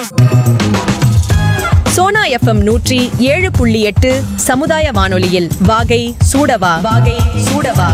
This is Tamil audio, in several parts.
சோனா எஃப்எம் நூற்றி ஏழு புள்ளி எட்டு சமுதாய வானொலியில் வாகை சூடவா வாகை சூடவா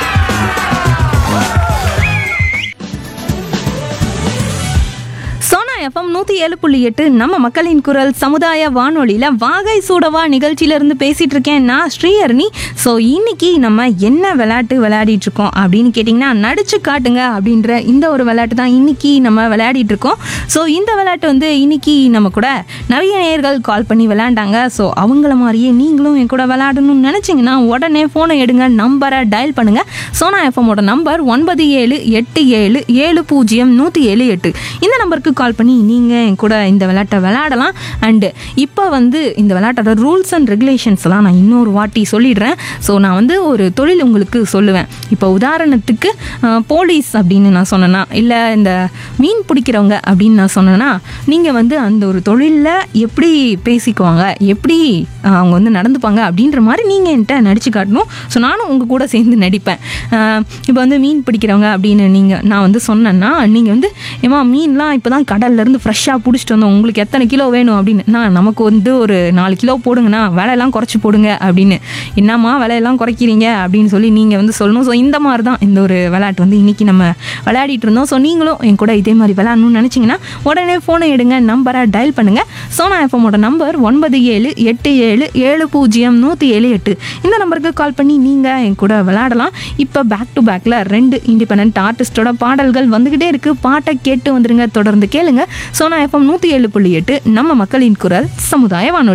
சோனா எஃப்எம் நூற்றி ஏழு புள்ளி எட்டு நம்ம மக்களின் குரல் சமுதாய வானொலியில் வாகை சூடவா நிகழ்ச்சியிலேருந்து பேசிகிட்டு இருக்கேன் நான் ஸ்ரீஹரணி ஸோ இன்னைக்கு நம்ம என்ன விளையாட்டு விளையாடிட்டு இருக்கோம் அப்படின்னு கேட்டிங்கன்னா நடிச்சு காட்டுங்க அப்படின்ற இந்த ஒரு விளையாட்டு தான் இன்னைக்கு நம்ம விளையாடிட்டு இருக்கோம் ஸோ இந்த விளையாட்டு வந்து இன்னைக்கு நம்ம கூட நிறைய நேயர்கள் கால் பண்ணி விளையாண்டாங்க ஸோ அவங்கள மாதிரியே நீங்களும் என் கூட விளையாடணும்னு நினச்சிங்கன்னா உடனே ஃபோனை எடுங்க நம்பரை டயல் பண்ணுங்க சோனா எஃப்எம்மோட நம்பர் ஒன்பது ஏழு எட்டு ஏழு ஏழு பூஜ்ஜியம் நூற்றி ஏழு எட்டு இந்த நம்பருக்கு கால் பண்ணி நீங்கள் என் கூட இந்த விளையாட்டை விளையாடலாம் அண்டு இப்போ வந்து இந்த விளையாட்டோட ரூல்ஸ் அண்ட் ரெகுலேஷன்ஸ்லாம் நான் இன்னொரு வாட்டி சொல்லிடுறேன் ஸோ நான் வந்து ஒரு தொழில் உங்களுக்கு சொல்லுவேன் இப்போ உதாரணத்துக்கு அஹ், போலீஸ் அப்படின்னு நான் சொன்னேன்னா இல்லை இந்த மீன் பிடிக்கிறவங்க அப்படின்னு நான் சொன்னேன்னா நீங்கள் வந்து அந்த ஒரு தொழிலில் எப்படி பேசிக்குவாங்க எப்படி அஹ், அவங்க வந்து நடந்துப்பாங்க அப்படின்ற மாதிரி நீங்கள் என்கிட்ட நடிச்சு காட்டணும் ஸோ நானும் உங்கள் கூட சேர்ந்து நடிப்பேன் இப்போ வந்து மீன் பிடிக்கிறவங்க அப்படின்னு நீங்கள் நான் வந்து சொன்னேன்னா நீங்கள் வந்து ஏமா மீன்லாம் இப்போ தான் கடல்லேருந்து ஃப்ரெஷ்ஷாக பிடிச்சிட்டு வந்தோம் உங்களுக்கு எத்தனை கிலோ வேணும் அப்படின்னு நான் நமக்கு வந்து ஒரு நாலு கிலோ போடுங்கண்ணா விலையெல்லாம் குறைச்சி போடுங்க அப்படின்னு என்னம்மா விலையெல்லாம் குறைக்கிறீங்க அப்படின்னு சொல்லி நீங்கள் வந்து சொல்லணும் ஸோ இந்த மாதிரி தான் இந்த ஒரு விளையாட்டு வந்து இன்றைக்கி நம்ம விளையாடிட்டு இருந்தோம் ஸோ நீங்களும் என் கூட இதே மாதிரி விளையாடணும்னு நினச்சிங்கன்னா உடனே ஃபோனை எடுங்க நம்பரை டயல் பண்ணுங்கள் சோனா எஃப்எம்மோட நம்பர் ஒன்பது ஏழு எட்டு ஏழு ஏழு பூஜ்ஜியம் நூற்றி ஏழு எட்டு இந்த நம்பருக்கு கால் பண்ணி நீங்கள் என் கூட விளையாடலாம் இப்போ பேக் டு பேக்கில் ரெண்டு இண்டிபெண்ட் ஆர்டிஸ்டோட பாடல்கள் வந்துக்கிட்டே இருக்குது பாட்டை கேட்டு வந்துருங்க தொடர்ந்து கேளுங்க சோனா எஃப்எம் நூற்றி ஏழு புள்ளி எட்டு நம்ம மக்களின் குரல் சமுதாய வானொலி